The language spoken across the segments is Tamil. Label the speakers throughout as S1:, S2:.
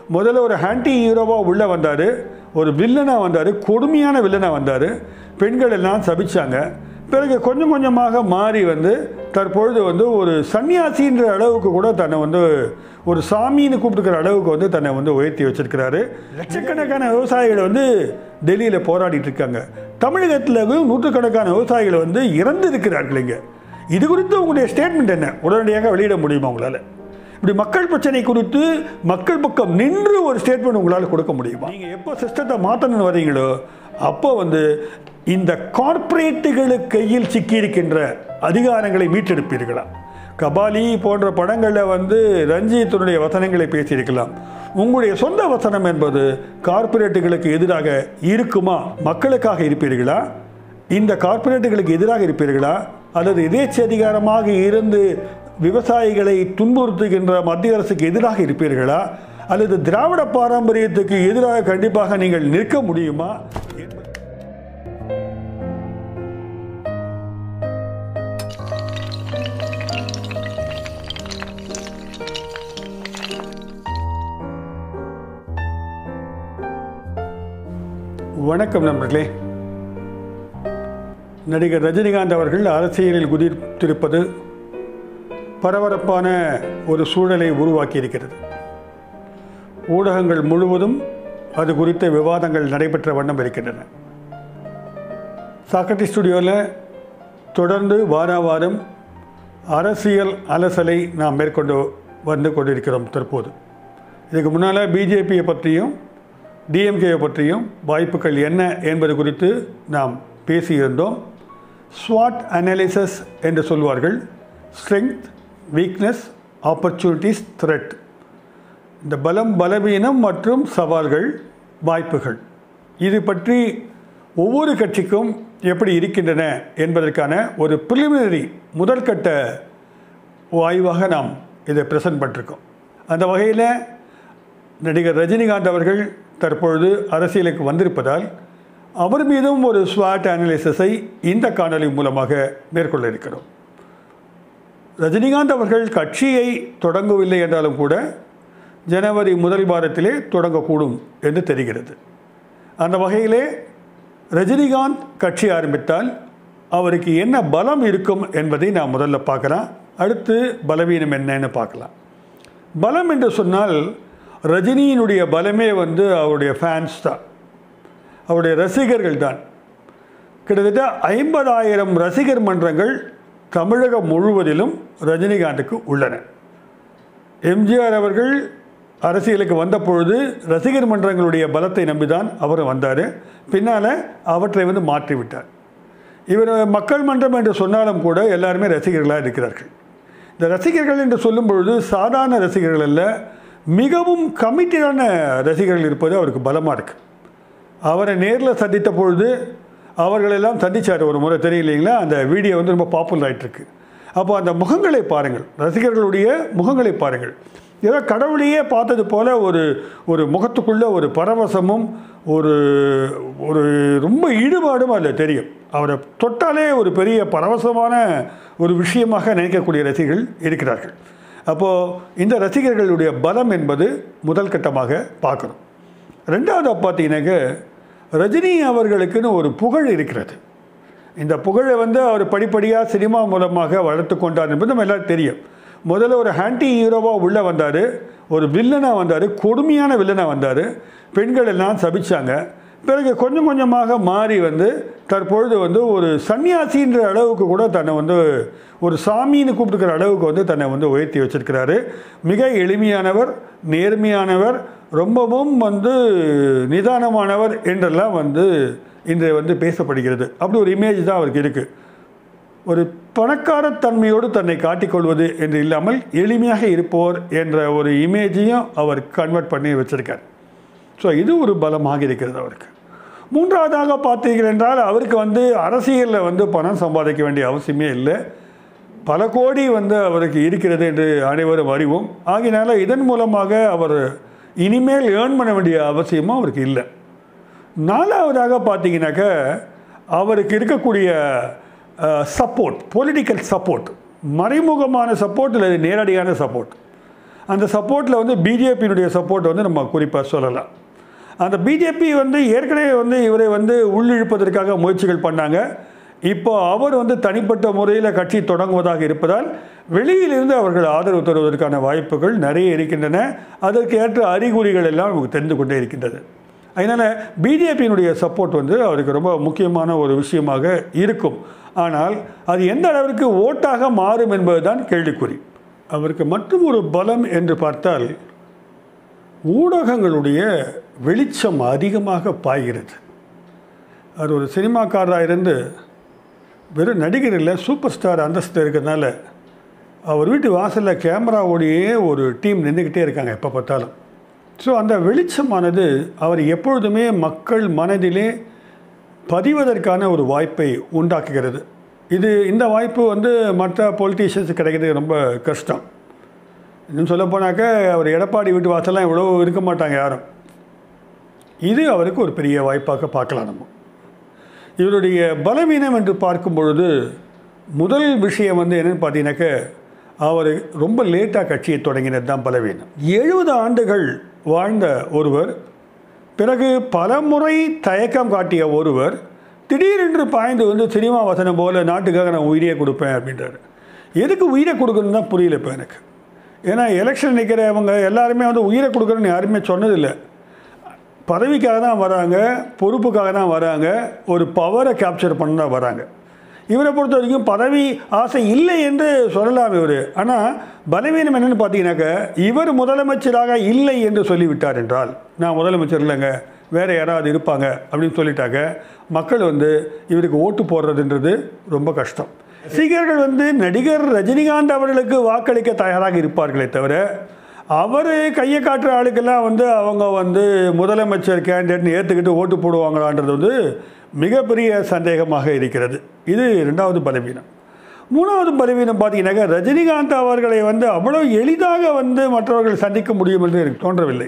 S1: முதல்ல ஒரு ஆன்டி ஹீரோவாக உள்ளே வந்தார் ஒரு வில்லனாக வந்தார் கொடுமையான வில்லனாக வந்தார் பெண்கள் எல்லாம் சபிச்சாங்க பிறகு கொஞ்சம் கொஞ்சமாக மாறி வந்து தற்பொழுது வந்து ஒரு சன்னியாசின்ற அளவுக்கு கூட தன்னை வந்து ஒரு சாமின்னு கூப்பிட்டுக்கிற அளவுக்கு வந்து தன்னை வந்து உயர்த்தி வச்சிருக்கிறாரு லட்சக்கணக்கான விவசாயிகள் வந்து டெல்லியில் போராடிட்டு இருக்காங்க தமிழகத்தில் நூற்றுக்கணக்கான விவசாயிகள் வந்து இறந்து இருக்கிறார்கள் இங்கே இது குறித்து உங்களுடைய ஸ்டேட்மெண்ட் என்ன உடனடியாக வெளியிட முடியுமா உங்களால் இப்படி மக்கள் பிரச்சனை குறித்து மக்கள் பக்கம் நின்று ஒரு ஸ்டேட்மெண்ட் உங்களால் கொடுக்க முடியுமா நீங்கள் எப்போ சிஸ்டத்தை மாற்றணும்னு வரீங்களோ அப்போ வந்து இந்த கார்ப்பரேட்டுகளுக்கு கையில் சிக்கியிருக்கின்ற அதிகாரங்களை மீட்டெடுப்பீர்களா கபாலி போன்ற படங்களில் வந்து ரஞ்சித்தினுடைய வசனங்களை பேசியிருக்கலாம் உங்களுடைய சொந்த வசனம் என்பது கார்ப்பரேட்டுகளுக்கு எதிராக இருக்குமா மக்களுக்காக இருப்பீர்களா இந்த கார்ப்பரேட்டுகளுக்கு எதிராக இருப்பீர்களா அல்லது எதேச்ச அதிகாரமாக இருந்து விவசாயிகளை துன்புறுத்துகின்ற மத்திய அரசுக்கு எதிராக இருப்பீர்களா அல்லது திராவிட பாரம்பரியத்துக்கு எதிராக கண்டிப்பாக நீங்கள் நிற்க முடியுமா என்பது- வணக்கம் நண்பர்களே நடிகர் ரஜினிகாந்த் அவர்கள் அரசியலில் குதித்திருப்பது பரபரப்பான ஒரு சூழலை உருவாக்கி இருக்கிறது ஊடகங்கள் முழுவதும் அது குறித்த விவாதங்கள் நடைபெற்ற வண்ணம் இருக்கின்றன சாக்கட்டி ஸ்டுடியோவில் தொடர்ந்து வார வாரம் அரசியல் அலசலை நாம் மேற்கொண்டு வந்து கொண்டிருக்கிறோம் தற்போது இதுக்கு முன்னால் பிஜேபியை பற்றியும் டிஎம்கேயை பற்றியும் வாய்ப்புகள் என்ன என்பது குறித்து நாம் பேசியிருந்தோம் ஸ்வாட் அனாலிசிஸ் என்று சொல்வார்கள் ஸ்ட்ரெங்க் வீக்னஸ் ஆப்பர்ச்சுனிட்டிஸ் த்ரெட் இந்த பலம் பலவீனம் மற்றும் சவால்கள் வாய்ப்புகள் இது பற்றி ஒவ்வொரு கட்சிக்கும் எப்படி இருக்கின்றன என்பதற்கான ஒரு ப்ரிலிமினரி முதற்கட்ட ஆய்வாக நாம் இதை ப்ரெசன்ட் பண்ணிருக்கோம் அந்த வகையில் நடிகர் ரஜினிகாந்த் அவர்கள் தற்பொழுது அரசியலுக்கு வந்திருப்பதால் அவர் மீதும் ஒரு ஸ்வாட் அனாலிசிஸை இந்த காணொளி மூலமாக மேற்கொள்ள இருக்கிறோம் ரஜினிகாந்த் அவர்கள் கட்சியை தொடங்கவில்லை என்றாலும் கூட ஜனவரி முதல் வாரத்திலே தொடங்கக்கூடும் என்று தெரிகிறது அந்த வகையிலே ரஜினிகாந்த் கட்சி ஆரம்பித்தால் அவருக்கு என்ன பலம் இருக்கும் என்பதை நாம் முதல்ல பார்க்கலாம் அடுத்து பலவீனம் என்னன்னு பார்க்கலாம் பலம் என்று சொன்னால் ரஜினியினுடைய பலமே வந்து அவருடைய ஃபேன்ஸ் தான் அவருடைய ரசிகர்கள் தான் கிட்டத்தட்ட ஐம்பதாயிரம் ரசிகர் மன்றங்கள் தமிழகம் முழுவதிலும் ரஜினிகாந்துக்கு உள்ளன எம்ஜிஆர் அவர்கள் அரசியலுக்கு வந்த பொழுது ரசிகர் மன்றங்களுடைய பலத்தை நம்பிதான் அவர் வந்தார் பின்னால் அவற்றை வந்து மாற்றிவிட்டார் இவர் மக்கள் மன்றம் என்று சொன்னாலும் கூட எல்லாருமே ரசிகர்களாக இருக்கிறார்கள் இந்த ரசிகர்கள் என்று சொல்லும் பொழுது சாதாரண ரசிகர்கள் அல்ல மிகவும் கமிட்டடான ரசிகர்கள் இருப்பது அவருக்கு பலமாக இருக்குது அவரை நேரில் சந்தித்த பொழுது அவர்களெல்லாம் சந்திச்சார் ஒரு முறை தெரியலைங்களா அந்த வீடியோ வந்து ரொம்ப பாப்புலர் ஆகிட்டுருக்கு அப்போ அந்த முகங்களை பாருங்கள் ரசிகர்களுடைய முகங்களை பாருங்கள் ஏதோ கடவுளையே பார்த்தது போல ஒரு ஒரு முகத்துக்குள்ள ஒரு பரவசமும் ஒரு ஒரு ரொம்ப ஈடுபாடும் அதில் தெரியும் அவரை தொட்டாலே ஒரு பெரிய பரவசமான ஒரு விஷயமாக நினைக்கக்கூடிய ரசிகர்கள் இருக்கிறார்கள் அப்போது இந்த ரசிகர்களுடைய பலம் என்பது முதல் கட்டமாக பார்க்கணும் ரெண்டாவது பார்த்தீங்கன்னாக்க ரஜினி அவர்களுக்குன்னு ஒரு புகழ் இருக்கிறது இந்த புகழை வந்து அவர் படிப்படியாக சினிமா மூலமாக வளர்த்து கொண்டார் என்பது நம்ம எல்லாரும் தெரியும் முதல்ல ஒரு ஆன்டி ஹீரோவாக உள்ளே வந்தார் ஒரு வில்லனாக வந்தார் கொடுமையான வில்லனாக வந்தார் பெண்கள் எல்லாம் சபிச்சாங்க பிறகு கொஞ்சம் கொஞ்சமாக மாறி வந்து தற்பொழுது வந்து ஒரு சன்னியாசின்ற அளவுக்கு கூட தன்னை வந்து ஒரு சாமின்னு கூப்பிட்டுக்கிற அளவுக்கு வந்து தன்னை வந்து உயர்த்தி வச்சிருக்கிறாரு மிக எளிமையானவர் நேர்மையானவர் ரொம்பவும் வந்து நிதானமானவர் என்றெல்லாம் வந்து இன்று வந்து பேசப்படுகிறது அப்படி ஒரு இமேஜ் தான் அவருக்கு இருக்குது ஒரு பணக்காரத்தன்மையோடு தன்னை காட்டிக்கொள்வது என்று இல்லாமல் எளிமையாக இருப்போர் என்ற ஒரு இமேஜையும் அவர் கன்வெர்ட் பண்ணி வச்சிருக்கார் ஸோ இது ஒரு பலமாக இருக்கிறது அவருக்கு மூன்றாவதாக பார்த்தீர்கள் என்றால் அவருக்கு வந்து அரசியலில் வந்து பணம் சம்பாதிக்க வேண்டிய அவசியமே இல்லை பல கோடி வந்து அவருக்கு இருக்கிறது என்று அனைவரும் அறிவோம் ஆகினால இதன் மூலமாக அவர் இனிமேல் ஏர்ன் பண்ண வேண்டிய அவசியமும் அவருக்கு இல்லை நாலாவதாக பார்த்தீங்கன்னாக்க அவருக்கு இருக்கக்கூடிய சப்போர்ட் பொலிட்டிக்கல் சப்போர்ட் மறைமுகமான சப்போர்ட் இல்லை நேரடியான சப்போர்ட் அந்த சப்போர்ட்டில் வந்து பிஜேபியினுடைய சப்போர்ட் வந்து நம்ம குறிப்பாக சொல்லலாம் அந்த பிஜேபி வந்து ஏற்கனவே வந்து இவரை வந்து உள்ளிழுப்பதற்காக முயற்சிகள் பண்ணாங்க இப்போ அவர் வந்து தனிப்பட்ட முறையில் கட்சி தொடங்குவதாக இருப்பதால் வெளியிலிருந்து அவர்கள் ஆதரவு தருவதற்கான வாய்ப்புகள் நிறைய இருக்கின்றன அதற்கு ஏற்ற அறிகுறிகள் எல்லாம் நமக்கு தெரிந்து கொண்டே இருக்கின்றது அதனால் பிஜேபியினுடைய சப்போர்ட் வந்து அவருக்கு ரொம்ப முக்கியமான ஒரு விஷயமாக இருக்கும் ஆனால் அது எந்த அளவிற்கு ஓட்டாக மாறும் என்பதுதான் கேள்விக்குறி அவருக்கு மற்றும் ஒரு பலம் என்று பார்த்தால் ஊடகங்களுடைய வெளிச்சம் அதிகமாக பாய்கிறது அவர் ஒரு சினிமாக்காரராக இருந்து வெறும் நடிகர் இல்லை சூப்பர் ஸ்டார் அந்தஸ்து இருக்கிறதுனால அவர் வீட்டு வாசலில் கேமராவோடையே ஒரு டீம் நின்றுக்கிட்டே இருக்காங்க எப்போ பார்த்தாலும் ஸோ அந்த வெளிச்சமானது அவர் எப்பொழுதுமே மக்கள் மனதிலே பதிவதற்கான ஒரு வாய்ப்பை உண்டாக்குகிறது இது இந்த வாய்ப்பு வந்து மற்ற பொலிட்டீஷியன்ஸ் கிடைக்கிறது ரொம்ப கஷ்டம் இன்னும் சொல்ல போனாக்க அவர் எடப்பாடி வீட்டு வாசலாம் இவ்வளோ இருக்க மாட்டாங்க யாரும் இது அவருக்கு ஒரு பெரிய வாய்ப்பாக பார்க்கலாம் நம்ம இவருடைய பலவீனம் என்று பார்க்கும் பொழுது முதல் விஷயம் வந்து என்னென்னு பார்த்தீங்கன்னாக்க அவர் ரொம்ப லேட்டாக கட்சியை தொடங்கினது தான் பலவீனம் எழுபது ஆண்டுகள் வாழ்ந்த ஒருவர் பிறகு பல முறை தயக்கம் காட்டிய ஒருவர் திடீரென்று பாய்ந்து வந்து சினிமா வசனம் போல் நாட்டுக்காக நான் உயிரியே கொடுப்பேன் அப்படின்றாரு எதுக்கு உயிரை கொடுக்கணும்னு தான் புரியல இப்போ எனக்கு ஏன்னா எலெக்ஷன் நிற்கிறவங்க எல்லாருமே வந்து உயிரை கொடுக்குறேன்னு யாருமே சொன்னதில்லை பதவிக்காக தான் வராங்க பொறுப்புக்காக தான் வராங்க ஒரு பவரை கேப்சர் பண்ண தான் வராங்க இவரை பொறுத்த வரைக்கும் பதவி ஆசை இல்லை என்று சொல்லலாம் இவர் ஆனால் பலவீனம் என்னென்னு பார்த்தீங்கன்னாக்க இவர் முதலமைச்சராக இல்லை என்று சொல்லிவிட்டார் என்றால் நான் முதலமைச்சர் இல்லைங்க வேறு யாராவது இருப்பாங்க அப்படின்னு சொல்லிட்டாக்க மக்கள் வந்து இவருக்கு ஓட்டு போடுறதுன்றது ரொம்ப கஷ்டம் ரசிகர்கள் வந்து நடிகர் ரஜினிகாந்த் அவர்களுக்கு வாக்களிக்க தயாராக இருப்பார்களே தவிர அவர் கையை காட்டுற ஆளுக்கெல்லாம் வந்து அவங்க வந்து முதலமைச்சர் கேண்டிடேட்னு ஏற்றுக்கிட்டு ஓட்டு போடுவாங்களான்றது வந்து மிகப்பெரிய சந்தேகமாக இருக்கிறது இது ரெண்டாவது பலவீனம் மூணாவது பலவீனம் பார்த்தீங்கன்னாக்கா ரஜினிகாந்த் அவர்களை வந்து அவ்வளோ எளிதாக வந்து மற்றவர்கள் சந்திக்க முடியும் என்று எனக்கு தோன்றவில்லை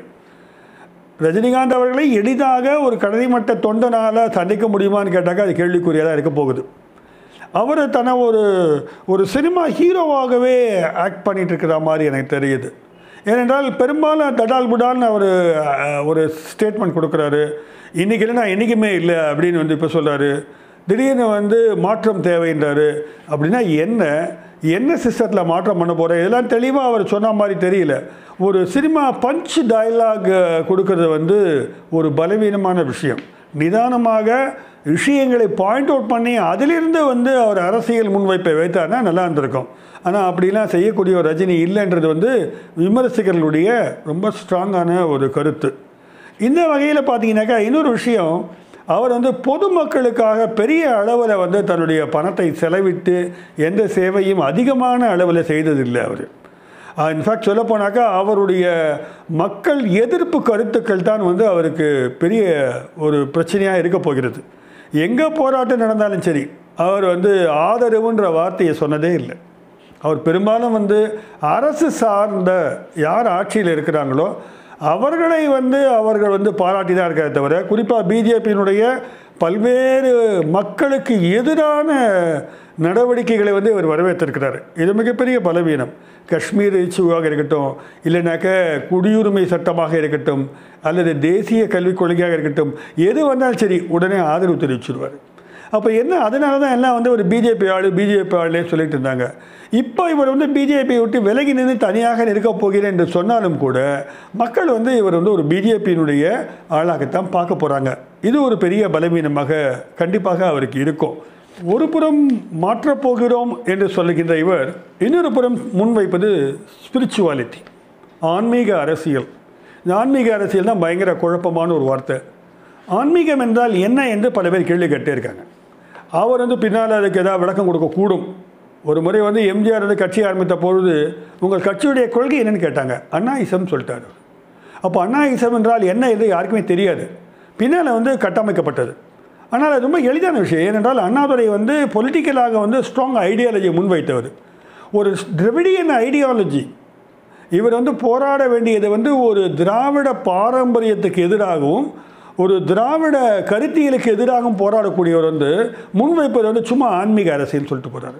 S1: ரஜினிகாந்த் அவர்களை எளிதாக ஒரு கடைமட்ட தொண்டனால் சந்திக்க முடியுமான்னு கேட்டாக்கா அது கேள்விக்குறியாக இருக்க போகுது அவர் தன்னை ஒரு ஒரு சினிமா ஹீரோவாகவே ஆக்ட் பண்ணிட்டு இருக்கிற மாதிரி எனக்கு தெரியுது ஏனென்றால் பெரும்பாலும் தடால் புடால்னு அவர் ஒரு ஸ்டேட்மெண்ட் கொடுக்குறாரு இன்றைக்கி இல்லைனா என்றைக்குமே இல்லை அப்படின்னு வந்து இப்போ சொல்கிறாரு திடீர்னு வந்து மாற்றம் தேவைன்றாரு அப்படின்னா என்ன என்ன சிஸ்டத்தில் மாற்றம் பண்ண போகிற இதெல்லாம் தெளிவாக அவர் சொன்ன மாதிரி தெரியல ஒரு சினிமா பஞ்ச் டயலாக் கொடுக்கறது வந்து ஒரு பலவீனமான விஷயம் நிதானமாக விஷயங்களை பாயிண்ட் அவுட் பண்ணி அதிலிருந்து வந்து அவர் அரசியல் முன்வைப்பை வைத்தார்னா நல்லா இருந்திருக்கும் ஆனால் அப்படிலாம் செய்யக்கூடிய ஒரு ரஜினி இல்லைன்றது வந்து விமர்சகர்களுடைய ரொம்ப ஸ்ட்ராங்கான ஒரு கருத்து இந்த வகையில் பார்த்தீங்கன்னாக்கா இன்னொரு விஷயம் அவர் வந்து பொதுமக்களுக்காக பெரிய அளவில் வந்து தன்னுடைய பணத்தை செலவிட்டு எந்த சேவையும் அதிகமான அளவில் செய்ததில்லை அவர் இன்ஃபேக்ட் சொல்ல போனாக்கா அவருடைய மக்கள் எதிர்ப்பு கருத்துக்கள் தான் வந்து அவருக்கு பெரிய ஒரு பிரச்சனையாக இருக்க போகிறது எங்கே போராட்டம் நடந்தாலும் சரி அவர் வந்து ஆதரவுன்ற வார்த்தையை சொன்னதே இல்லை அவர் பெரும்பாலும் வந்து அரசு சார்ந்த யார் ஆட்சியில் இருக்கிறாங்களோ அவர்களை வந்து அவர்கள் வந்து பாராட்டி தான் இருக்கிறத தவிர குறிப்பாக பிஜேபியினுடைய பல்வேறு மக்களுக்கு எதிரான நடவடிக்கைகளை வந்து இவர் வரவேற்றிருக்கிறார் இது மிகப்பெரிய பலவீனம் காஷ்மீர் இஷ்யூவாக இருக்கட்டும் இல்லைனாக்க குடியுரிமை சட்டமாக இருக்கட்டும் அல்லது தேசிய கல்விக் கொள்கையாக இருக்கட்டும் எது வந்தாலும் சரி உடனே ஆதரவு தெரிவிச்சிருவார் அப்போ என்ன அதனால தான் எல்லாம் வந்து ஒரு பிஜேபி ஆளு பிஜேபி ஆளுனே சொல்லிட்டு இருந்தாங்க இப்போ இவர் வந்து பிஜேபியை விட்டு விலகி நின்று தனியாக இருக்க போகிறேன் என்று சொன்னாலும் கூட மக்கள் வந்து இவர் வந்து ஒரு பிஜேபியினுடைய ஆளாகத்தான் பார்க்க போகிறாங்க இது ஒரு பெரிய பலவீனமாக கண்டிப்பாக அவருக்கு இருக்கும் ஒரு புறம் மாற்றப் போகிறோம் என்று சொல்லுகின்ற இவர் இன்னொரு புறம் முன்வைப்பது ஸ்பிரிச்சுவாலிட்டி ஆன்மீக அரசியல் இந்த ஆன்மீக அரசியல் தான் பயங்கர குழப்பமான ஒரு வார்த்தை ஆன்மீகம் என்றால் என்ன என்று பல பேர் கேள்வி கேட்டே இருக்காங்க அவர் வந்து பின்னால் அதுக்கு ஏதாவது விளக்கம் கொடுக்கக்கூடும் ஒரு முறை வந்து எம்ஜிஆர் வந்து கட்சி ஆரம்பித்த பொழுது உங்கள் கட்சியுடைய கொள்கை என்னன்னு கேட்டாங்க அண்ணாயிசம் சொல்லிட்டாரு அப்போ அண்ணாயிசம் என்றால் என்ன என்று யாருக்குமே தெரியாது பின்னால் வந்து கட்டமைக்கப்பட்டது ஆனால் அது ரொம்ப எளிதான விஷயம் ஏனென்றால் அண்ணாதுரை வந்து பொலிட்டிக்கலாக வந்து ஸ்ட்ராங் ஐடியாலஜியை முன்வைத்தவர் ஒரு திராவிடியன் ஐடியாலஜி இவர் வந்து போராட வேண்டியது வந்து ஒரு திராவிட பாரம்பரியத்துக்கு எதிராகவும் ஒரு திராவிட கருத்தியலுக்கு எதிராகவும் போராடக்கூடியவர் வந்து முன்வைப்பது வந்து சும்மா ஆன்மீக அரசியல் சொல்லிட்டு போகிறாரு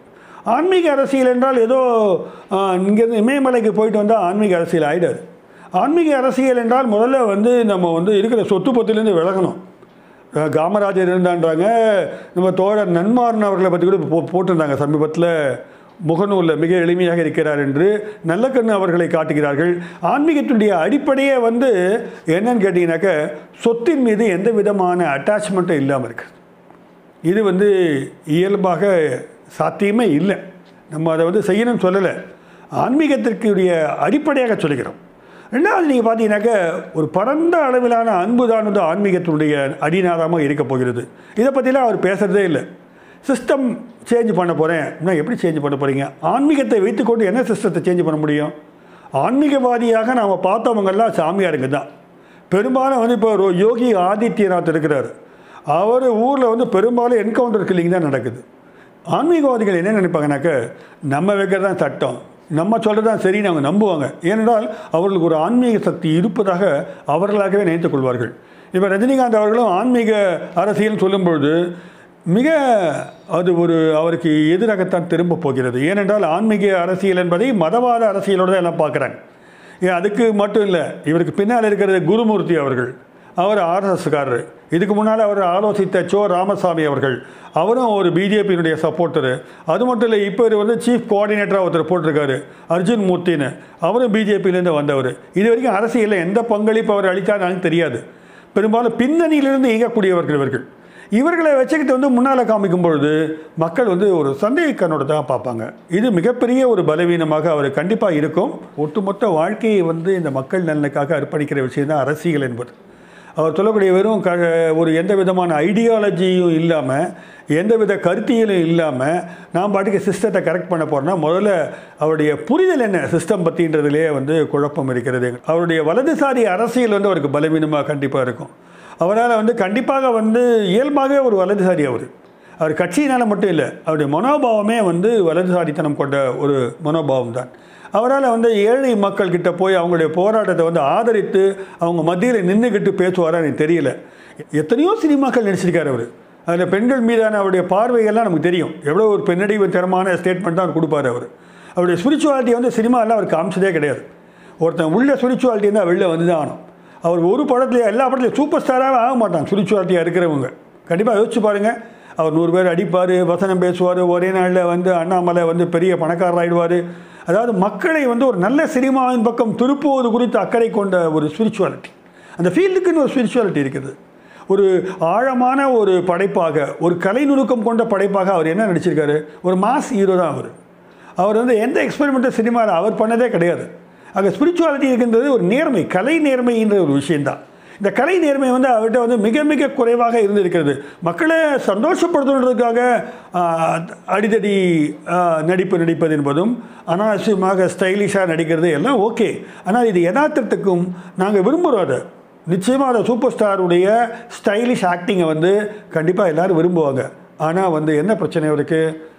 S1: ஆன்மீக அரசியல் என்றால் ஏதோ ஆஹ், இங்கேருந்து இமயமலைக்கு போயிட்டு வந்தால் ஆன்மீக அரசியல் ஆயிடாது ஆன்மீக அரசியல் என்றால் முதல்ல வந்து நம்ம வந்து இருக்கிற சொத்து பத்துலேருந்து விலகணும் அஹ் காமராஜர் இருந்தான்றாங்க நம்ம தோழர் நன்மாறன் அவர்களை பற்றி கூட போ போட்டிருந்தாங்க சமீபத்தில் முகநூலில் மிக எளிமையாக இருக்கிறார் என்று நல்லக்கண்ணு அவர்களை காட்டுகிறார்கள் ஆன்மீகத்தினுடைய அடிப்படையே வந்து என்னன்னு கேட்டிங்கனாக்க சொத்தின் மீது எந்த விதமான அட்டாச்மெண்ட்டும் இல்லாமல் இருக்குது இது வந்து இயல்பாக சாத்தியமே இல்லை நம்ம அதை வந்து செய்யணும்னு சொல்லலை ஆன்மீகத்திற்குரிய அடிப்படையாக சொல்லுகிறோம் ரெண்டாவது நீங்கள் பார்த்தீங்கன்னாக்க ஒரு பரந்த அளவிலான அன்பு தான் வந்து ஆன்மீகத்தினுடைய அடிநாதமாக இருக்க போகிறது இதை பற்றிலாம் அவர் பேசுகிறதே இல்லை சிஸ்டம் சேஞ்ச் பண்ண போகிறேன் நான் எப்படி சேஞ்ச் பண்ண போகிறீங்க ஆன்மீகத்தை வைத்துக்கொண்டு என்ன சிஸ்டத்தை சேஞ்ச் பண்ண முடியும் ஆன்மீகவாதியாக நாம் பார்த்தவங்கெல்லாம் சாமியாருங்க தான் பெரும்பாலும் வந்து இப்போ ஒரு யோகி ஆதித்யநாத் இருக்கிறார் அவர் ஊரில் வந்து பெரும்பாலும் என்கவுண்டர் கில்லிங் தான் நடக்குது ஆன்மீகவாதிகள் என்ன நினைப்பாங்கனாக்க நம்ம வைக்கிறது தான் சட்டம் நம்ம சொல்கிறது தான் சரின்னு அவங்க நம்புவாங்க ஏனென்றால் அவர்களுக்கு ஒரு ஆன்மீக சக்தி இருப்பதாக அவர்களாகவே நினைத்துக் கொள்வார்கள் இப்போ ரஜினிகாந்த் அவர்களும் ஆன்மீக அரசியல் சொல்லும்பொழுது மிக அது ஒரு அவருக்கு எதிராகத்தான் திரும்ப போகிறது ஏனென்றால் ஆன்மீக அரசியல் என்பதை மதவாத அரசியலோடு தான் எல்லாம் பார்க்குறாங்க ஏன் அதுக்கு மட்டும் இல்லை இவருக்கு பின்னால் இருக்கிறது குருமூர்த்தி அவர்கள் அவர் ஆர்எஸ்எஸ்காரர் இதுக்கு முன்னால் அவர் ஆலோசித்த சோ ராமசாமி அவர்கள் அவரும் ஒரு பிஜேபியினுடைய சப்போர்ட்டரு அது மட்டும் இல்லை இப்போ இவர் வந்து சீஃப் கோஆர்டினேட்டராக ஒருத்தர் போட்டிருக்காரு அர்ஜுன் மூர்த்தின்னு அவரும் பிஜேபியிலேருந்து வந்தவர் இது வரைக்கும் அரசியலில் எந்த பங்களிப்பு அவர் அளித்தாருன்னு தெரியாது பெரும்பாலும் பின்னணியிலிருந்து இயங்கக்கூடியவர்கள் இவர்கள் இவர்களை வச்சுக்கிட்டு வந்து முன்னால் காமிக்கும் பொழுது மக்கள் வந்து ஒரு சந்தேக கண்ணோட தான் பார்ப்பாங்க இது மிகப்பெரிய ஒரு பலவீனமாக அவர் கண்டிப்பாக இருக்கும் ஒட்டுமொத்த வாழ்க்கையை வந்து இந்த மக்கள் நலனுக்காக அர்ப்பணிக்கிற விஷயம் தான் அரசியல் என்பது அவர் சொல்லக்கூடிய வெறும் க ஒரு எந்த விதமான ஐடியாலஜியும் இல்லாமல் எந்தவித கருத்தியலும் இல்லாமல் நாம் பாட்டுக்கு சிஸ்டத்தை கரெக்ட் பண்ண போகிறோம்னா முதல்ல அவருடைய புரிதல் என்ன சிஸ்டம் பற்றின்றதுலேயே வந்து குழப்பம் இருக்கிறது அவருடைய வலதுசாரி அரசியல் வந்து அவருக்கு பலவீனமாக கண்டிப்பாக இருக்கும் அவரால் வந்து கண்டிப்பாக வந்து இயல்பாகவே ஒரு வலதுசாரி அவர் அவர் கட்சியினால் மட்டும் இல்லை அவருடைய மனோபாவமே வந்து வலதுசாரித்தனம் கொண்ட ஒரு மனோபாவம் தான் அவரால் வந்து ஏழை மக்கள் கிட்ட போய் அவங்களுடைய போராட்டத்தை வந்து ஆதரித்து அவங்க மத்தியில் நின்றுக்கிட்டு பேசுவாரா எனக்கு தெரியல எத்தனையோ சினிமாக்கள் நடிச்சிருக்காரு அவர் அதில் பெண்கள் மீதான அவருடைய பார்வைகள்லாம் நமக்கு தெரியும் எவ்வளோ ஒரு பெண்ணடிவு தரமான ஸ்டேட்மெண்ட் தான் அவர் கொடுப்பாரு அவர் அவருடைய ஸ்பிரிச்சுவாலிட்டி வந்து சினிமாவில் அவர் காமிச்சதே கிடையாது ஒருத்தன் உள்ள ஸ்பிரிச்சுவாலிட்டி இருந்தால் வெளில வந்து தான் ஆகணும் அவர் ஒரு படத்துலையும் எல்லா படத்துலையும் சூப்பர் ஸ்டாராகவே ஆக மாட்டாங்க ஸ்பிரிச்சுவாலிட்டியாக இருக்கிறவங்க கண்டிப்பாக யோசிச்சு பாருங்கள் அவர் நூறு பேர் அடிப்பார் வசனம் பேசுவார் ஒரே நாளில் வந்து அண்ணாமலை வந்து பெரிய பணக்காரர் ஆயிடுவார் அதாவது மக்களை வந்து ஒரு நல்ல சினிமாவின் பக்கம் திருப்புவது குறித்து அக்கறை கொண்ட ஒரு ஸ்பிரிச்சுவாலிட்டி அந்த ஃபீல்டுக்குன்னு ஒரு ஸ்பிரிச்சுவாலிட்டி இருக்குது ஒரு ஆழமான ஒரு படைப்பாக ஒரு கலை நுணுக்கம் கொண்ட படைப்பாக அவர் என்ன நடிச்சிருக்காரு ஒரு மாஸ் ஹீரோ தான் அவர் அவர் வந்து எந்த எக்ஸ்பெரிமெண்ட்டல் சினிமாவில் அவர் பண்ணதே கிடையாது அங்கே ஸ்பிரிச்சுவாலிட்டி இருக்கின்றது ஒரு நேர்மை கலை நேர்மைன்ற ஒரு விஷயந்தான் இந்த கலை நேர்மை வந்து அவர்கிட்ட வந்து மிக மிக குறைவாக இருந்திருக்கிறது மக்களை சந்தோஷப்படுத்துவதற்காக ஆஹ், அடிதடி ஆஹ், நடிப்பு நடிப்பது என்பதும் அனாவசியமாக ஸ்டைலிஷாக நடிக்கிறது எல்லாம் ஓகே ஆனால் இது யதார்த்தத்துக்கும் நாங்கள் விரும்புகிறோம் அதை நிச்சயமாக அந்த சூப்பர் ஸ்டாருடைய ஸ்டைலிஷ் ஆக்டிங்கை வந்து கண்டிப்பாக எல்லாரும் விரும்புவாங்க ஆனால் வந்து என்ன பிரச்சனை அவருக்கு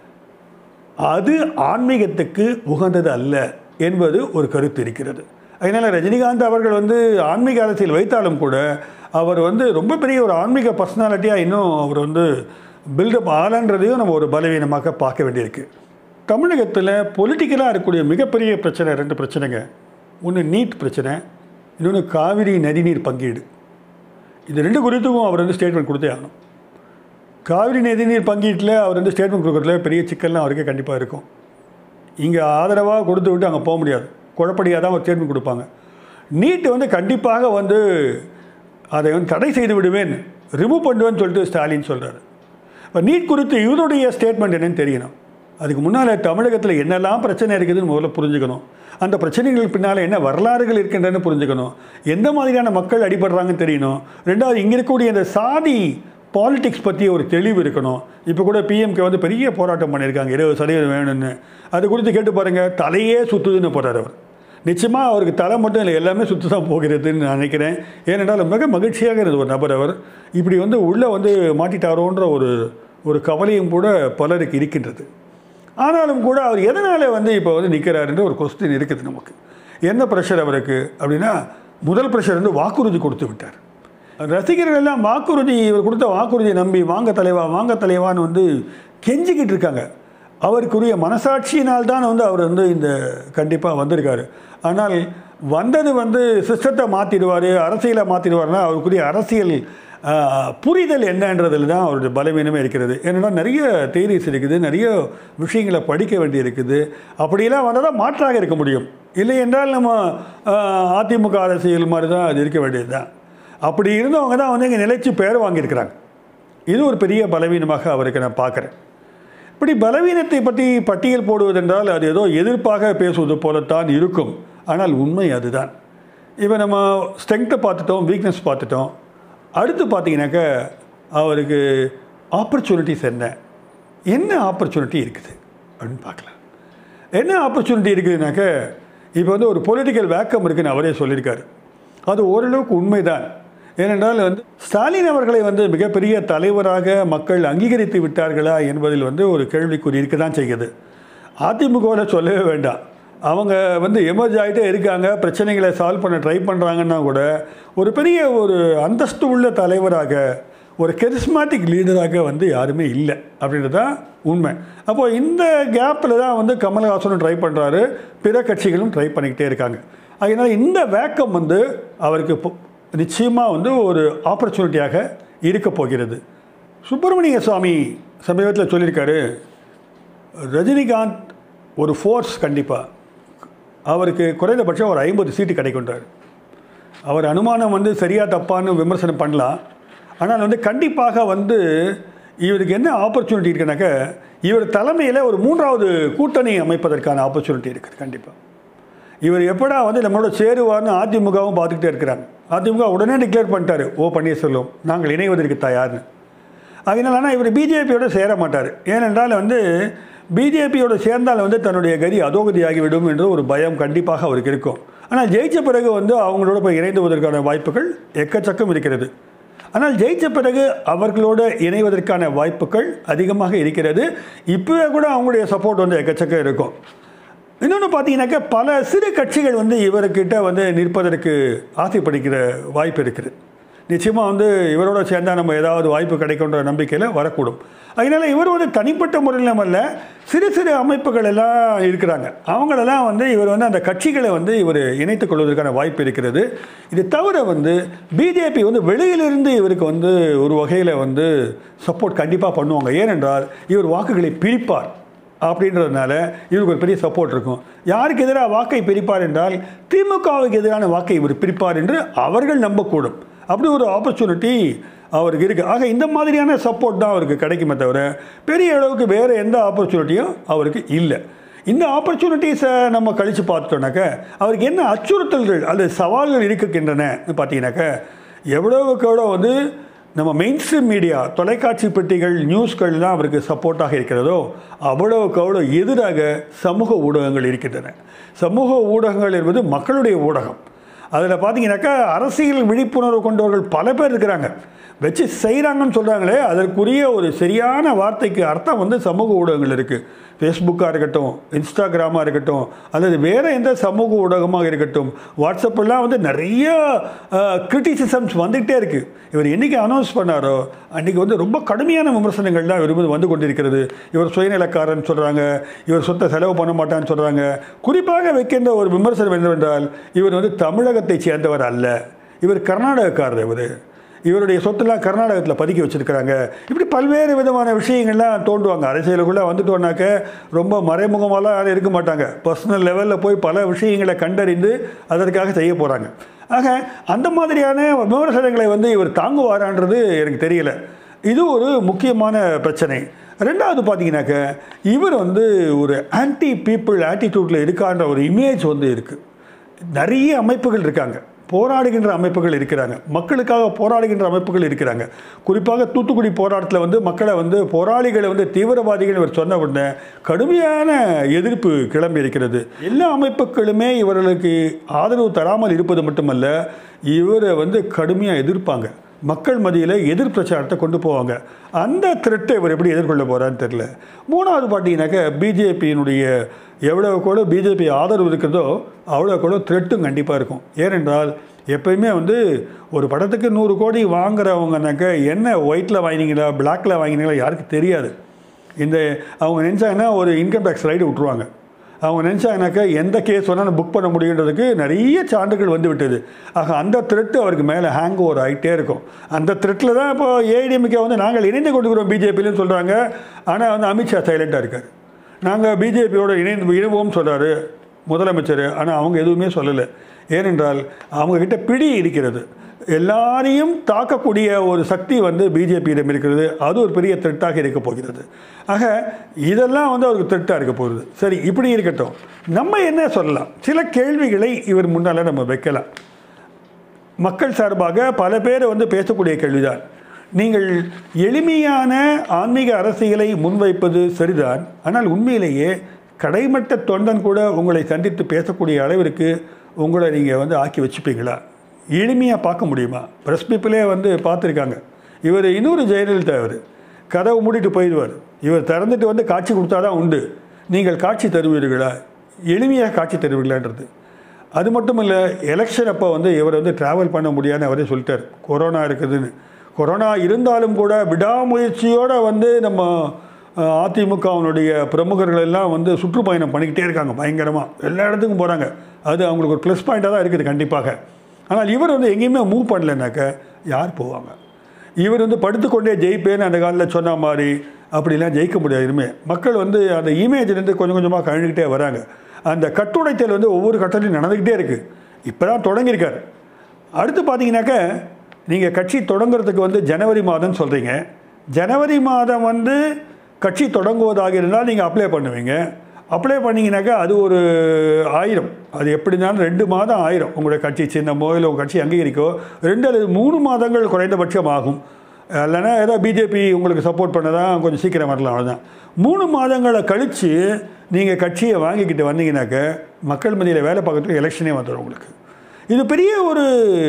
S1: அது ஆன்மீகத்துக்கு உகந்தது அல்ல என்பது ஒரு கருத்து இருக்கிறது அதனால் ரஜினிகாந்த் அவர்கள் வந்து ஆன்மீக அரசியல் வைத்தாலும் கூட அவர் வந்து ரொம்ப பெரிய ஒரு ஆன்மீக பர்சனாலிட்டியாக இன்னும் அவர் வந்து பில்டப் ஆகலன்றதையும் நம்ம ஒரு பலவீனமாக பார்க்க வேண்டியிருக்கு தமிழகத்தில் பொலிட்டிக்கலாக இருக்கக்கூடிய மிகப்பெரிய பிரச்சனை ரெண்டு பிரச்சனைங்க ஒன்று நீட் பிரச்சனை இன்னொன்று காவிரி நதிநீர் பங்கீடு இது ரெண்டு குறித்துக்கும் அவர் வந்து ஸ்டேட்மெண்ட் கொடுத்தே ஆகணும் காவிரி நதிநீர் பங்கீட்டில் அவர் வந்து ஸ்டேட்மெண்ட் கொடுக்குறதுல பெரிய சிக்கல்லாம் அவருக்கு கண்டிப்பாக இருக்கும் இங்கே ஆதரவாக கொடுத்து விட்டு அங்கே போக முடியாது குழப்படியாக தான் ஒரு ஸ்டேட்மெண்ட் கொடுப்பாங்க நீட் வந்து கண்டிப்பாக வந்து அதை வந்து தடை செய்து விடுவேன் ரிமூவ் பண்ணுவேன்னு சொல்லிட்டு ஸ்டாலின் சொல்கிறாரு இப்போ நீட் குறித்து இவருடைய ஸ்டேட்மெண்ட் என்னன்னு தெரியணும் அதுக்கு முன்னால் தமிழகத்தில் என்னெல்லாம் பிரச்சனை இருக்குதுன்னு முதல்ல புரிஞ்சுக்கணும் அந்த பிரச்சனைகளுக்கு பின்னால் என்ன வரலாறுகள் இருக்கின்றன்னு புரிஞ்சுக்கணும் எந்த மாதிரியான மக்கள் அடிபடுறாங்கன்னு தெரியணும் ரெண்டாவது இங்கே இருக்கக்கூடிய இந்த சாதி பாலிடிக்ஸ் பற்றி ஒரு தெளிவு இருக்கணும் இப்போ கூட பிஎம்கே வந்து பெரிய போராட்டம் பண்ணியிருக்காங்க இருபது சதவீதம் வேணும்னு அது குறித்து கேட்டு பாருங்கள் தலையே சுற்றுதுன்னு போகிறார் அவர் நிச்சயமாக அவருக்கு தலை மட்டும் இல்லை எல்லாமே சுற்றி தான் போகிறதுன்னு நான் நினைக்கிறேன் ஏனென்றால் மிக மகிழ்ச்சியாக இருந்த ஒரு நபர் அவர் இப்படி வந்து உள்ளே வந்து மாட்டிட்டாரோன்ற ஒரு ஒரு கவலையும் கூட பலருக்கு இருக்கின்றது ஆனாலும் கூட அவர் எதனால் வந்து இப்போ வந்து நிற்கிறாருன்ற ஒரு கொஸ்டின் இருக்குது நமக்கு என்ன ப்ரெஷர் அவருக்கு அப்படின்னா முதல் ப்ரெஷர் வந்து வாக்குறுதி கொடுத்து விட்டார் ரசிகர்கள் எல்லாம் வாக்குறுதி இவர் கொடுத்த வாக்குறுதியை நம்பி வாங்க தலைவா வாங்க தலைவான்னு வந்து கெஞ்சிக்கிட்டு இருக்காங்க அவருக்குரிய மனசாட்சியினால் தான் வந்து அவர் வந்து இந்த கண்டிப்பாக வந்திருக்காரு ஆனால் வந்தது வந்து சிஸ்டத்தை மாற்றிடுவார் அரசியலை மாற்றிடுவார்னா அவருக்குரிய அரசியல் ஆஹ், புரிதல் என்னன்றதில் தான் அவருடைய பலவீனமே இருக்கிறது ஏன்னா நிறைய தேரிஸ் இருக்குது நிறைய விஷயங்களை படிக்க வேண்டி இருக்குது அப்படியெல்லாம் வந்தால் தான் மாற்றாக இருக்க முடியும் இல்லை என்றால் நம்ம ஆஹ், அதிமுக அரசியல் மாதிரி தான் அது இருக்க வேண்டியது தான் அப்படி இருந்தவங்க தான் வந்து இங்கே நிலைச்சு பேர் வாங்கியிருக்கிறாங்க இது ஒரு பெரிய பலவீனமாக அவருக்கு நான் பார்க்குறேன் இப்படி பலவீனத்தை பற்றி பட்டியல் போடுவதென்றால் அது ஏதோ எதிர்ப்பாக பேசுவது போலத்தான் இருக்கும் ஆனால் உண்மை அதுதான் இப்போ நம்ம ஸ்ட்ரென்த்தை பார்த்துட்டோம் வீக்னஸ் பார்த்துட்டோம் அடுத்து பார்த்தீங்கன்னாக்க அவருக்கு ஆப்பர்ச்சுனிட்டிஸ் என்ன என்ன ஆப்பர்ச்சுனிட்டி இருக்குது அப்படின்னு பார்க்கலாம் என்ன ஆப்பர்ச்சுனிட்டி இருக்குதுனாக்க இப்போ வந்து ஒரு பொலிட்டிக்கல் வேக்கம் இருக்குன்னு அவரே சொல்லியிருக்காரு அது ஓரளவுக்கு உண்மைதான் ஏனென்றால் வந்து ஸ்டாலின் அவர்களை வந்து மிகப்பெரிய தலைவராக மக்கள் அங்கீகரித்து விட்டார்களா என்பதில் வந்து ஒரு கேள்விக்குறி இருக்க தான் செய்யுது அதிமுகவில் சொல்லவே வேண்டாம் அவங்க வந்து எமர்ஜ் ஆகிட்டே இருக்காங்க பிரச்சனைகளை சால்வ் பண்ண ட்ரை பண்ணுறாங்கன்னா கூட ஒரு பெரிய ஒரு அந்தஸ்து உள்ள தலைவராக ஒரு கெரிஸ்மாட்டிக் லீடராக வந்து யாருமே இல்லை அப்படின்றது தான் உண்மை அப்போ இந்த கேப்பில் தான் வந்து கமல்ஹாசனும் ட்ரை பண்ணுறாரு பிற கட்சிகளும் ட்ரை பண்ணிக்கிட்டே இருக்காங்க அதனால் இந்த வேக்கம் வந்து அவருக்கு இப்போ நிச்சயமாக வந்து ஒரு ஆப்பர்ச்சுனிட்டியாக இருக்க போகிறது சுப்பிரமணிய சுவாமி சமீபத்தில் சொல்லியிருக்காரு ரஜினிகாந்த் ஒரு ஃபோர்ஸ் கண்டிப்பாக அவருக்கு குறைந்தபட்சம் ஒரு ஐம்பது சீட்டு கிடைக்கின்றார் அவர் அனுமானம் வந்து சரியாக தப்பான்னு விமர்சனம் பண்ணலாம் ஆனால் வந்து கண்டிப்பாக வந்து இவருக்கு என்ன ஆப்பர்ச்சுனிட்டி இருக்குனாக்க இவர் தலைமையில் ஒரு மூன்றாவது கூட்டணி அமைப்பதற்கான ஆப்பர்ச்சுனிட்டி இருக்குது கண்டிப்பாக இவர் எப்படா வந்து நம்மளோட சேருவார்னு அதிமுகவும் பார்த்துக்கிட்டே இருக்கிறாங்க அதிமுக உடனே டிக்ளேர் பண்ணிட்டாரு ஓ பன்னீர்செல்வம் நாங்கள் இணைவதற்கு தயார்னு அதனால ஆனால் இவர் பிஜேபியோட சேர மாட்டார் ஏனென்றால் வந்து பிஜேபியோட சேர்ந்தால் வந்து தன்னுடைய கதி அதோகதியாகிவிடும் என்ற ஒரு பயம் கண்டிப்பாக அவருக்கு இருக்கும் ஆனால் ஜெயிச்ச பிறகு வந்து அவங்களோட போய் இணைந்துவதற்கான வாய்ப்புகள் எக்கச்சக்கம் இருக்கிறது ஆனால் ஜெயிச்ச பிறகு அவர்களோட இணைவதற்கான வாய்ப்புகள் அதிகமாக இருக்கிறது இப்போவே கூட அவங்களுடைய சப்போர்ட் வந்து எக்கச்சக்கம் இருக்கும் இன்னொன்று பார்த்தீங்கன்னாக்கா பல சிறு கட்சிகள் வந்து இவர்கிட்ட வந்து நிற்பதற்கு ஆசைப்படுகிற வாய்ப்பு இருக்குது நிச்சயமாக வந்து இவரோட சேர்ந்தால் நம்ம ஏதாவது வாய்ப்பு கிடைக்குன்ற நம்பிக்கையில் வரக்கூடும் அதனால் இவர் வந்து தனிப்பட்ட முறையில் அல்ல சிறு சிறு அமைப்புகள் எல்லாம் இருக்கிறாங்க அவங்களெல்லாம் வந்து இவர் வந்து அந்த கட்சிகளை வந்து இவர் இணைத்துக் கொள்வதற்கான வாய்ப்பு இருக்கிறது இது தவிர வந்து பிஜேபி வந்து வெளியிலிருந்து இவருக்கு வந்து ஒரு வகையில் வந்து சப்போர்ட் கண்டிப்பாக பண்ணுவாங்க ஏனென்றால் இவர் வாக்குகளை பிரிப்பார் அப்படின்றதுனால இவருக்கு ஒரு பெரிய சப்போர்ட் இருக்கும் யாருக்கு எதிராக வாக்கை பிரிப்பார் என்றால் திமுகவுக்கு எதிரான வாக்கை இவர் பிரிப்பார் என்று அவர்கள் நம்பக்கூடும் அப்படி ஒரு ஆப்பர்ச்சுனிட்டி அவருக்கு இருக்குது ஆக இந்த மாதிரியான சப்போர்ட் தான் அவருக்கு கிடைக்குமே தவிர பெரிய அளவுக்கு வேறு எந்த ஆப்பர்ச்சுனிட்டியும் அவருக்கு இல்லை இந்த ஆப்பர்ச்சுனிட்டிஸை நம்ம கழித்து பார்த்துட்டோம்னாக்க அவருக்கு என்ன அச்சுறுத்தல்கள் அல்லது சவால்கள் இருக்கின்றன பார்த்தீங்கன்னாக்க எவ்வளவுக்கு எவ்வளோ வந்து நம்ம மெயின் ஸ்ட்ரீம் மீடியா தொலைக்காட்சி பெட்டிகள் நியூஸ்கள்லாம் அவருக்கு சப்போர்ட்டாக இருக்கிறதோ அவ்வளவுக்கு அவ்வளோ எதிராக சமூக ஊடகங்கள் இருக்கின்றன சமூக ஊடகங்கள் என்பது மக்களுடைய ஊடகம் அதில் பார்த்தீங்கன்னாக்கா அரசியல் விழிப்புணர்வு கொண்டவர்கள் பல பேர் இருக்கிறாங்க வச்சு செய்கிறாங்கன்னு சொல்கிறாங்களே அதற்குரிய ஒரு சரியான வார்த்தைக்கு அர்த்தம் வந்து சமூக ஊடகங்கள் இருக்குது ஃபேஸ்புக்காக இருக்கட்டும் இன்ஸ்டாகிராமாக இருக்கட்டும் அல்லது வேறு எந்த சமூக ஊடகமாக இருக்கட்டும் வாட்ஸ்அப்பெல்லாம் வந்து நிறைய கிரிட்டிசிசம்ஸ் வந்துகிட்டே இருக்குது இவர் என்றைக்கு அனௌன்ஸ் பண்ணாரோ அன்றைக்கி வந்து ரொம்ப கடுமையான விமர்சனங்கள்லாம் இவர் மீது வந்து கொண்டிருக்கிறது இவர் சுயநலக்காரன் சொல்கிறாங்க இவர் சொத்தை செலவு பண்ண மாட்டான்னு சொல்கிறாங்க குறிப்பாக வைக்கின்ற ஒரு விமர்சனம் என்னவென்றால் இவர் வந்து தமிழகத்தை சேர்ந்தவர் அல்ல இவர் கர்நாடகக்காரர் இவர் இவருடைய சொத்தெல்லாம் கர்நாடகத்தில் பதுக்கி வச்சுருக்கிறாங்க இப்படி பல்வேறு விதமான விஷயங்கள்லாம் தோண்டுவாங்க அரசியலுக்குள்ளே வந்துட்டோன்னாக்க ரொம்ப மறைமுகமாலாம் யாரும் இருக்க மாட்டாங்க பர்சனல் லெவலில் போய் பல விஷயங்களை கண்டறிந்து அதற்காக செய்ய போகிறாங்க ஆக அந்த மாதிரியான விமர்சனங்களை வந்து இவர் தாங்குவாரான்றது எனக்கு தெரியல இது ஒரு முக்கியமான பிரச்சனை ரெண்டாவது பார்த்தீங்கன்னாக்க இவர் வந்து ஒரு ஆன்டி பீப்புள் ஆட்டிடியூட்டில் இருக்கான்ற ஒரு இமேஜ் வந்து இருக்குது நிறைய அமைப்புகள் இருக்காங்க போராடுகின்ற அமைப்புகள் இருக்கிறாங்க மக்களுக்காக போராடுகின்ற அமைப்புகள் இருக்கிறாங்க குறிப்பாக தூத்துக்குடி போராட்டத்தில் வந்து மக்களை வந்து போராளிகளை வந்து தீவிரவாதிகள் இவர் சொன்ன உடனே கடுமையான எதிர்ப்பு கிளம்பி இருக்கிறது எல்லா அமைப்புகளுமே இவர்களுக்கு ஆதரவு தராமல் இருப்பது மட்டுமல்ல இவரை வந்து கடுமையாக எதிர்ப்பாங்க மக்கள் மத்தியில் எதிர் பிரச்சாரத்தை கொண்டு போவாங்க அந்த த்ரெட்டை இவர் எப்படி எதிர்கொள்ள போகிறான்னு தெரில மூணாவது பார்த்தீங்கன்னாக்க பிஜேபியினுடைய எவ்வளோ கூட பிஜேபி ஆதரவு இருக்கிறதோ அவ்வளோ கூட த்ரெட்டும் கண்டிப்பாக இருக்கும் ஏனென்றால் எப்பயுமே வந்து ஒரு படத்துக்கு நூறு கோடி வாங்குறவங்கனாக்க என்ன ஒயிட்டில் வாங்கினீங்களா பிளாக்கில் வாங்கினீங்களா யாருக்கு தெரியாது இந்த அவங்க நினச்சாங்கன்னா ஒரு இன்கம் டேக்ஸ் ரைடு விட்ருவாங்க அவங்க நினச்சாங்கனாக்கா எந்த கேஸ் வேணாலும் புக் பண்ண முடியுன்றதுக்கு நிறைய சான்றுகள் வந்து விட்டது ஆக அந்த த்ரெட்டு அவருக்கு மேலே ஹேங் ஓவர் ஆகிட்டே இருக்கும் அந்த த்ரெட்டில் தான் இப்போ ஏடிஎம்கே வந்து நாங்கள் இணைந்து கொண்டுக்கிறோம் பிஜேபியிலும் சொல்கிறாங்க ஆனால் வந்து அமித்ஷா சைலண்ட்டாக இருக்கார் நாங்கள் பிஜேபியோட இணைந்து இணைவோம் சொல்கிறாரு முதலமைச்சர் ஆனால் அவங்க எதுவுமே சொல்லலை ஏனென்றால் அவங்கக்கிட்ட பிடி இருக்கிறது எல்லாரையும் தாக்கக்கூடிய ஒரு சக்தி வந்து பிஜேபியிடம் இருக்கிறது அது ஒரு பெரிய த்ரெட்டாக இருக்க போகிறது ஆக இதெல்லாம் வந்து அவருக்கு த்ரெட்டாக இருக்க போகுது சரி இப்படி இருக்கட்டும் நம்ம என்ன சொல்லலாம் சில கேள்விகளை இவர் முன்னால் நம்ம வைக்கலாம் மக்கள் சார்பாக பல பேர் வந்து பேசக்கூடிய கேள்விதான் நீங்கள் எளிமையான ஆன்மீக அரசியலை முன்வைப்பது சரிதான் ஆனால் உண்மையிலேயே கடைமட்ட தொண்டன் கூட உங்களை சந்தித்து பேசக்கூடிய அளவிற்கு உங்களை நீங்கள் வந்து ஆக்கி வச்சுப்பீங்களா எளிமையாக பார்க்க முடியுமா ப்ரெஸ் பீப்புளே வந்து பார்த்துருக்காங்க இவர் இன்னொரு ஜெயலலிதா இவர் கதவை மூடிட்டு போயிடுவார் இவர் திறந்துட்டு வந்து காட்சி கொடுத்தா தான் உண்டு நீங்கள் காட்சி தருவீர்களா எளிமையாக காட்சி தருவீங்களான்றது அது மட்டும் இல்லை எலெக்ஷன் அப்போ வந்து இவர் வந்து ட்ராவல் பண்ண முடியாதுன்னு அவரே சொல்லிட்டார் கொரோனா இருக்குதுன்னு கொரோனா இருந்தாலும் கூட விடாமுயற்சியோடு வந்து நம்ம அஹ், அதிமுகவினுடைய பிரமுகர்கள் எல்லாம் வந்து சுற்றுப்பயணம் பண்ணிக்கிட்டே இருக்காங்க பயங்கரமாக எல்லா இடத்துக்கும் போகிறாங்க அது அவங்களுக்கு ஒரு ப்ளஸ் பாயிண்ட்டாக தான் இருக்குது கண்டிப்பாக ஆனால் இவர் வந்து எங்கேயுமே மூவ் பண்ணலைனாக்க யார் போவாங்க இவர் வந்து படுத்துக்கொண்டே ஜெயிப்பேன்னு அந்த காலத்தில் சொன்ன மாதிரி அப்படிலாம் ஜெயிக்க முடியாது இனிமே மக்கள் வந்து அந்த இமேஜ்லேருந்து கொஞ்சம் கொஞ்சமாக கழுகிட்டே வராங்க அந்த கட்டுடைத்தல் வந்து ஒவ்வொரு கட்டத்திலையும் நடந்துக்கிட்டே இருக்குது இப்போ தான் தொடங்கியிருக்காரு அடுத்து பார்த்தீங்கன்னாக்க நீங்கள் கட்சி தொடங்குறதுக்கு வந்து ஜனவரி மாதம் சொல்கிறீங்க ஜனவரி மாதம் வந்து கட்சி தொடங்குவதாக இருந்தால் நீங்கள் அப்ளை பண்ணுவீங்க அப்ளை பண்ணிங்கனாக்கா அது ஒரு ஆயிரம் அது எப்படினாலும் ரெண்டு மாதம் ஆயிரம் உங்களுடைய கட்சி சின்னமோ இல்லை உங்கள் கட்சி அங்கீகரிக்கோ ரெண்டு அல்லது மூணு மாதங்கள் குறைந்தபட்சம் ஆகும் இல்லைன்னா ஏதோ பிஜேபி உங்களுக்கு சப்போர்ட் பண்ணதான் கொஞ்சம் சீக்கிரம் வரலாம் அவ்வளோதான் மூணு மாதங்களை கழித்து நீங்கள் கட்சியை வாங்கிக்கிட்டு வந்தீங்கன்னாக்க மக்கள் மத்தியில் வேலை பார்க்கறதுக்கு எலெக்ஷனே வந்துடும் உங்களுக்கு இது பெரிய ஒரு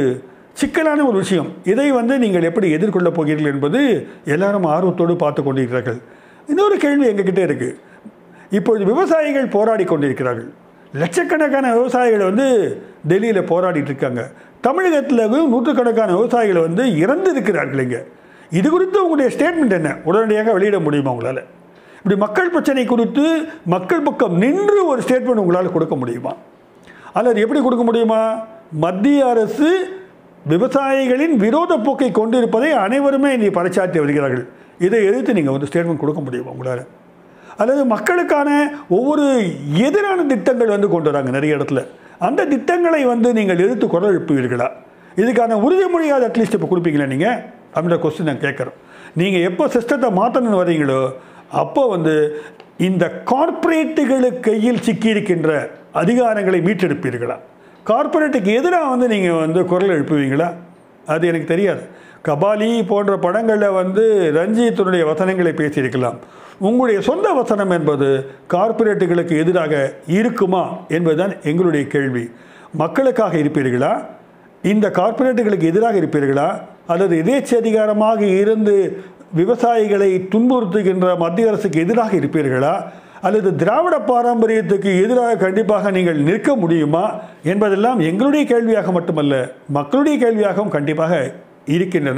S1: சிக்கலான ஒரு விஷயம் இதை வந்து நீங்கள் எப்படி எதிர்கொள்ளப் போகிறீர்கள் என்பது எல்லாரும் ஆர்வத்தோடு பார்த்து கொண்டிருக்கிறார்கள் இன்னொரு கேள்வி எங்ககிட்ட இருக்குது இப்பொழுது விவசாயிகள் போராடி கொண்டிருக்கிறார்கள் லட்சக்கணக்கான விவசாயிகள் வந்து டெல்லியில் போராடிட்டு இருக்காங்க தமிழகத்தில் நூற்றுக்கணக்கான விவசாயிகள் வந்து இறந்து இருக்கிறார்கள் இங்கே இது குறித்து உங்களுடைய ஸ்டேட்மெண்ட் என்ன உடனடியாக வெளியிட முடியுமா உங்களால் இப்படி மக்கள் பிரச்சனை குறித்து மக்கள் பக்கம் நின்று ஒரு ஸ்டேட்மெண்ட் உங்களால் கொடுக்க முடியுமா அல்லது எப்படி கொடுக்க முடியுமா மத்திய அரசு விவசாயிகளின் விரோத போக்கை கொண்டிருப்பதை அனைவருமே இனி பறைச்சாற்றி வருகிறார்கள் இதை எதிர்த்து நீங்கள் வந்து ஸ்டேட்மெண்ட் கொடுக்க முடியுமா உங்களால் அல்லது மக்களுக்கான ஒவ்வொரு எதிரான திட்டங்கள் வந்து கொண்டு வராங்க நிறைய இடத்துல அந்த திட்டங்களை வந்து நீங்கள் எதிர்த்து குரல் எழுப்புவீர்களா இதுக்கான உறுதிமொழியாவது அட்லீஸ்ட் இப்போ கொடுப்பீங்களா நீங்கள் அப்படின்ற கொஸ்டின் நான் கேட்குறோம் நீங்கள் எப்போ சிஸ்டத்தை மாற்றணும்னு வரீங்களோ அப்போ வந்து இந்த கார்ப்பரேட்டுகளுக்கு கையில் சிக்கியிருக்கின்ற அதிகாரங்களை மீட்டெடுப்பீர்களா கார்ப்பரேட்டுக்கு எதிராக வந்து நீங்கள் வந்து குரல் எழுப்புவீங்களா அது எனக்கு தெரியாது கபாலி போன்ற படங்களில் வந்து ரஞ்சித்தினுடைய வசனங்களை பேசியிருக்கலாம் உங்களுடைய சொந்த வசனம் என்பது கார்ப்பரேட்டுகளுக்கு எதிராக இருக்குமா என்பதுதான் எங்களுடைய கேள்வி மக்களுக்காக இருப்பீர்களா இந்த கார்ப்பரேட்டுகளுக்கு எதிராக இருப்பீர்களா அல்லது எதேச்சதிகாரமாக இருந்து விவசாயிகளை துன்புறுத்துகின்ற மத்திய அரசுக்கு எதிராக இருப்பீர்களா அல்லது திராவிட பாரம்பரியத்துக்கு எதிராக கண்டிப்பாக நீங்கள் நிற்க முடியுமா என்பதெல்லாம் எங்களுடைய கேள்வியாக மட்டுமல்ல மக்களுடைய கேள்வியாகவும் கண்டிப்பாக இருக்கின்றன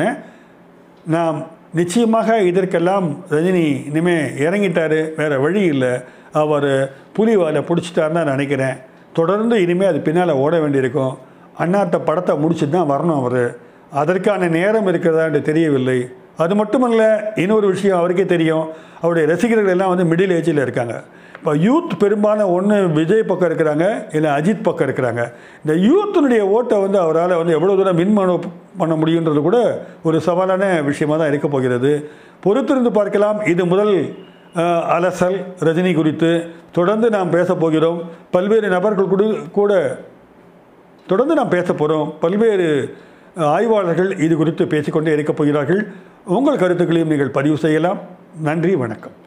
S1: நாம் நிச்சயமாக இதற்கெல்லாம் ரஜினி இனிமே இறங்கிட்டாரு வேறு வழி இல்லை அவர் புலிவாலை பிடிச்சிட்டாருன்னு நான் நினைக்கிறேன் தொடர்ந்து இனிமேல் அது பின்னால் ஓட வேண்டியிருக்கும் அண்ணாத்த படத்தை முடிச்சுட்டு தான் வரணும் அவர் அதற்கான நேரம் இருக்கிறதான்னு தெரியவில்லை அது மட்டுமல்ல இன்னொரு விஷயம் அவருக்கே தெரியும் அவருடைய ரசிகர்கள் எல்லாம் வந்து மிடில் ஏஜில் இருக்காங்க இப்போ யூத் பெரும்பாலும் ஒன்று விஜய் பக்கம் இருக்கிறாங்க இல்லை அஜித் பக்கம் இருக்கிறாங்க இந்த யூத்தினுடைய ஓட்டை வந்து அவரால் வந்து எவ்வளோ தூரம் மின்மனு பண்ண முடியுன்றது கூட ஒரு சவாலான விஷயமாக தான் இருக்க போகிறது பொறுத்திருந்து பார்க்கலாம் இது முதல் அஹ், அலசல் ரஜினி குறித்து தொடர்ந்து நாம் பேச போகிறோம் பல்வேறு நபர்கள் கூட கூட தொடர்ந்து நாம் பேச போகிறோம் பல்வேறு அஹ், ஆய்வாளர்கள் இது குறித்து பேசிக்கொண்டே இருக்கப் போகிறார்கள் உங்கள் கருத்துக்களையும் நீங்கள் பதிவு செய்யலாம் நன்றி வணக்கம்